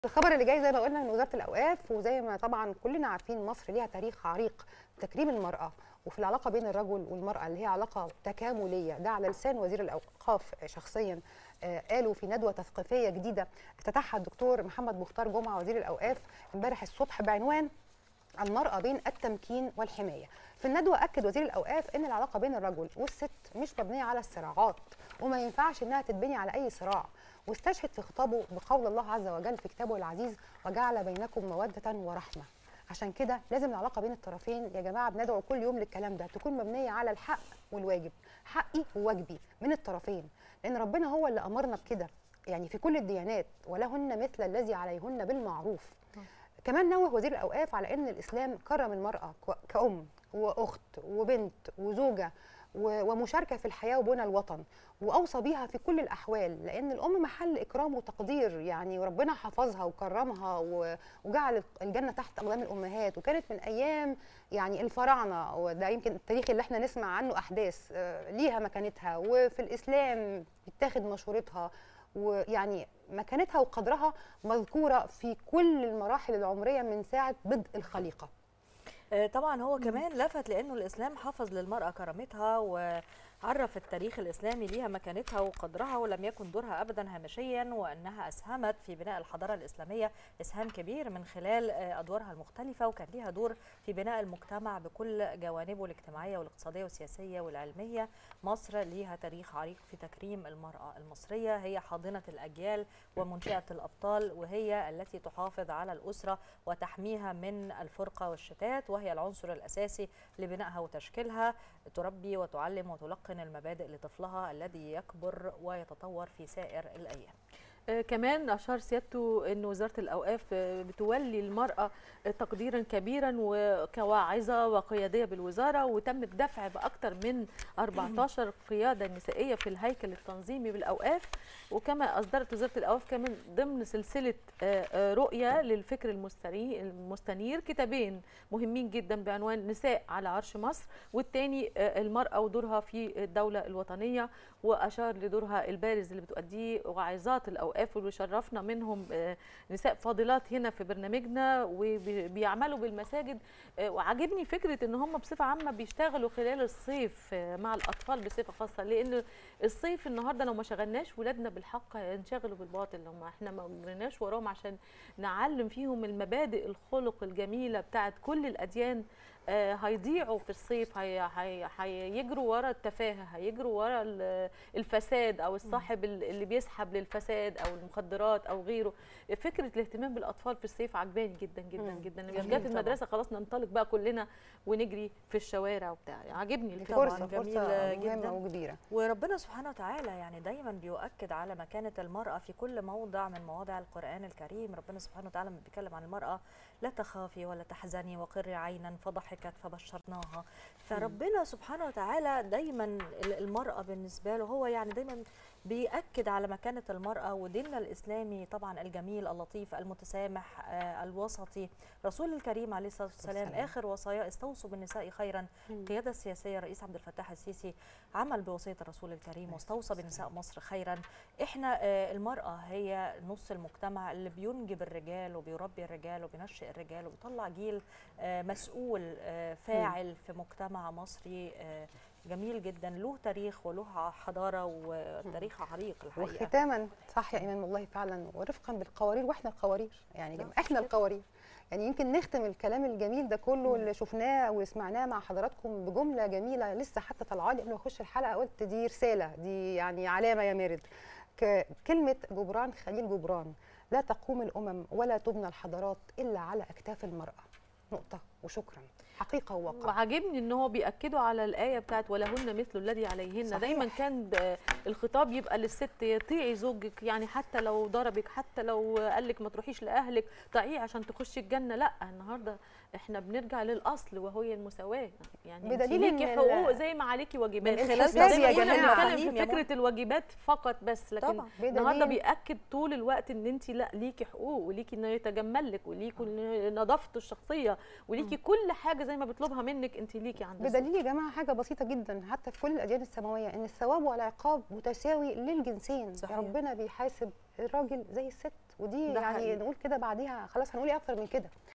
الخبر اللي جاي زي ما قلنا من وزاره الاوقاف وزي ما طبعا كلنا عارفين مصر ليها تاريخ عريق في تكريم المراه وفي العلاقه بين الرجل والمراه اللي هي علاقه تكامليه ده على لسان وزير الاوقاف شخصيا آه، قالوا في ندوه تثقيفيه جديده افتتحها الدكتور محمد مختار جمعه وزير الاوقاف امبارح الصبح بعنوان المرأة بين التمكين والحماية في الندوة أكد وزير الأوقاف أن العلاقة بين الرجل والست مش مبنية على الصراعات وما ينفعش أنها تتبني على أي صراع واستشهد في خطابه بقول الله عز وجل في كتابه العزيز وجعل بينكم مودة ورحمة عشان كده لازم العلاقة بين الطرفين يا جماعة بندعو كل يوم للكلام ده تكون مبنية على الحق والواجب حقي وواجبي من الطرفين لأن ربنا هو اللي أمرنا بكده يعني في كل الديانات ولهن مثل الذي عليهن بالمعروف كمان نوه وزير الاوقاف على ان الاسلام كرم المراه ك- كأم واخت وبنت وزوجه و- ومشاركه في الحياه وبنى الوطن واوصى بيها في كل الاحوال لان الام محل اكرام وتقدير يعني وربنا حفظها وكرمها و- وجعل الجنه تحت اقدام الامهات وكانت من ايام يعني الفراعنه وده يمكن التاريخ اللي احنا نسمع عنه احداث آه، ليها مكانتها وفي الاسلام بيتاخد مشورتها ويعني مكانتها وقدرها مذكوره في كل المراحل العمريه من ساعه بدء الخليقه آه، طبعا هو كمان لفت لانه الاسلام حافظ للمراه كرامتها وعرف التاريخ الاسلامي ليها مكانتها وقدرها ولم يكن دورها ابدا هامشيا وانها اسهمت في بناء الحضاره الاسلاميه اسهام كبير من خلال آه، ادوارها المختلفه وكان ليها دور في بناء المجتمع بكل جوانبه الاجتماعيه والاقتصاديه والسياسيه والعلميه مصر ليها تاريخ عريق في تكريم المراه المصريه هي حاضنه الاجيال ومنشئه الابطال وهي التي تحافظ على الاسره وتحميها من الفرقه والشتات وهي العنصر الاساسي لبنائها وتشكيلها تربي وتعلم وتلقن المبادئ لطفلها الذي يكبر ويتطور في سائر الايام آه، كمان أشار سيادته أن وزارة الأوقاف آه، بتولي المرأة آه، تقديرا كبيرا وكواعظة وقيادية بالوزارة وتم الدفع بأكثر من 14 قيادة نسائية في الهيكل التنظيمي بالأوقاف وكما أصدرت وزارة الأوقاف كمان ضمن سلسلة آه، آه، رؤية للفكر المستري- المستنير كتابين مهمين جدا بعنوان نساء على عرش مصر والتاني آه، المرأة ودورها في الدولة الوطنية واشار لدورها البارز اللي بتؤديه واعظات الاوقاف واللي شرفنا منهم آه، نساء فاضلات هنا في برنامجنا وبيعملوا بالمساجد آه، وعاجبني فكره ان هم بصفه عامه بيشتغلوا خلال الصيف آه، مع الاطفال بصفه خاصه لان الصيف النهارده لو ما شغلناش ولادنا بالحق هينشغلوا بالباطل لو ما احنا ما جريناش وراهم عشان نعلم فيهم المبادئ الخلق الجميله بتاعت كل الاديان آه، هيضيعوا في الصيف هي- هي- هيجروا ورا التفاهه هيجروا ورا ال- الفساد او الصاحب ال- اللي بيسحب للفساد او المخدرات او غيره فكره الاهتمام بالاطفال في الصيف عجباني جدا جدا مم. جدا لما جميل جت طبعاً. المدرسه خلاص ننطلق بقى كلنا ونجري في الشوارع وبتاع عاجبني الفكرة. طبعاً فرصه جميل فرصه جداً. مهمه وكبيره وربنا سبحانه وتعالى يعني دايما بيؤكد على مكانة المرأة في كل موضع من مواضع القرآن الكريم ربنا سبحانه وتعالى لما بيتكلم عن المرأة لا تخافي ولا تحزني وقري عينا فضحكت فبشرناها فربنا سبحانه وتعالى دايما ال- المرأة بالنسبة له هو يعني دايما بيأكد على مكانة المرأة وديننا الإسلامي طبعا الجميل اللطيف المتسامح آه، الوسطي رسول الكريم عليه الصلاة والسلام والسلام. آخر وصايا استوصوا بالنساء خيرا القيادة السياسية الرئيس عبد الفتاح السيسي عمل بوصية الرسول الكريم واستوصى بنساء مصر خيرا احنا آه، المرأة هي نص المجتمع اللي بينجب الرجال وبيربي الرجال وبينشئ الرجال وبيطلع جيل آه، مسؤول آه، فاعل في مجتمع مصري آه، جميل جدا له تاريخ وله حضارة وتاريخ عريق الحقيقة وختاما صح يا ايمان والله فعلا ورفقا بالقوارير واحنا القوارير يعني نعم، احنا كده. القوارير يعني يمكن نختم الكلام الجميل ده كله اللي شفناه وسمعناه مع حضراتكم بجمله جميله لسه حتى طالعه لي قبل ما اخش الحلقه قلت دي رساله دي يعني علامه يا مارد ك- كلمه جبران خليل جبران لا تقوم الامم ولا تبنى الحضارات الا على اكتاف المراه نقطه وشكرا حقيقه وواقع وعاجبني ان هو بياكدوا على الايه بتاعت ولهن مثل الذي عليهن صحيح. دايما كان ب- الخطاب يبقى للست يطيعي زوجك يعني حتى لو ضربك حتى لو قال لك ما تروحيش لاهلك طيعيه عشان تخشي الجنه لا النهارده احنا بنرجع للاصل وهي المساواه يعني انت بدليل ليكي إن حقوق ال- زي ما عليكي واجبات من خلال بس تسوية زي يا ما كنا جماعة. بنتكلم تعليم في يا فكره الواجبات فقط بس لكن طبعا النهارده بدليل بياكد طول الوقت ان انت لا ليكي حقوق وليكي انه يتجمل لك وليكي نظافته الشخصيه وليكي كل حاجه زي ما بيطلبها منك انت ليكي عند الزوج. بدليل يا جماعه حاجه بسيطه جدا حتى في كل الاديان السماويه ان الثواب والعقاب متساوي للجنسين صحيح. ربنا بيحاسب الراجل زي الست ودي ده يعني حقيقي. نقول كده بعديها خلاص هنقول ايه اكتر من كده